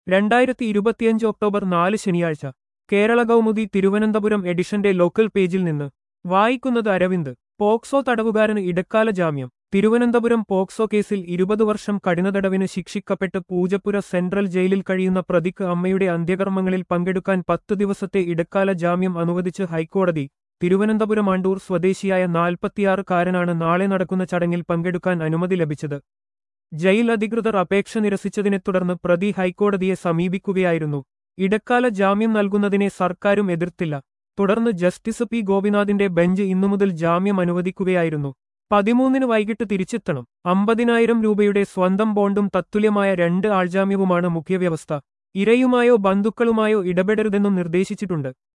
രണ്ടായിരത്തി ഇരുപത്തിയഞ്ച് ഒക്ടോബർ നാല് ശനിയാഴ്ച കേരള കൗമുദി തിരുവനന്തപുരം എഡിഷന്റെ ലോക്കൽ പേജിൽ നിന്ന് വായിക്കുന്നത് അരവിന്ദ് പോക്സോ തടവുകാരന് ഇടക്കാല ജാമ്യം തിരുവനന്തപുരം പോക്സോ കേസിൽ ഇരുപത് വർഷം കഠിനതടവിന് ശിക്ഷിക്കപ്പെട്ട് പൂജപ്പുര സെൻട്രൽ ജയിലിൽ കഴിയുന്ന പ്രതിക്ക് അമ്മയുടെ അന്ത്യകർമ്മങ്ങളിൽ പങ്കെടുക്കാൻ പത്തു ദിവസത്തെ ഇടക്കാല ജാമ്യം അനുവദിച്ച് ഹൈക്കോടതി തിരുവനന്തപുരം ആണ്ടൂർ സ്വദേശിയായ നാൽപ്പത്തിയാറുകാരനാണ് നാളെ നടക്കുന്ന ചടങ്ങിൽ പങ്കെടുക്കാൻ അനുമതി ലഭിച്ചത് ജയിൽ അധികൃതർ അപേക്ഷ നിരസിച്ചതിനെ തുടർന്ന് പ്രതി ഹൈക്കോടതിയെ സമീപിക്കുകയായിരുന്നു ഇടക്കാല ജാമ്യം നൽകുന്നതിനെ സർക്കാരും എതിർത്തില്ല തുടർന്ന് ജസ്റ്റിസ് പി ഗോപിനാഥിന്റെ ബെഞ്ച് ഇന്നുമുതൽ ജാമ്യം അനുവദിക്കുകയായിരുന്നു പതിമൂന്നിന് വൈകിട്ട് തിരിച്ചെത്തണം അമ്പതിനായിരം രൂപയുടെ സ്വന്തം ബോണ്ടും തത്തുല്യമായ രണ്ട് ആൾജാമ്യവുമാണ് മുഖ്യവ്യവസ്ഥ ഇരയുമായോ ബന്ധുക്കളുമായോ ഇടപെടരുതെന്നും നിർദ്ദേശിച്ചിട്ടുണ്ട്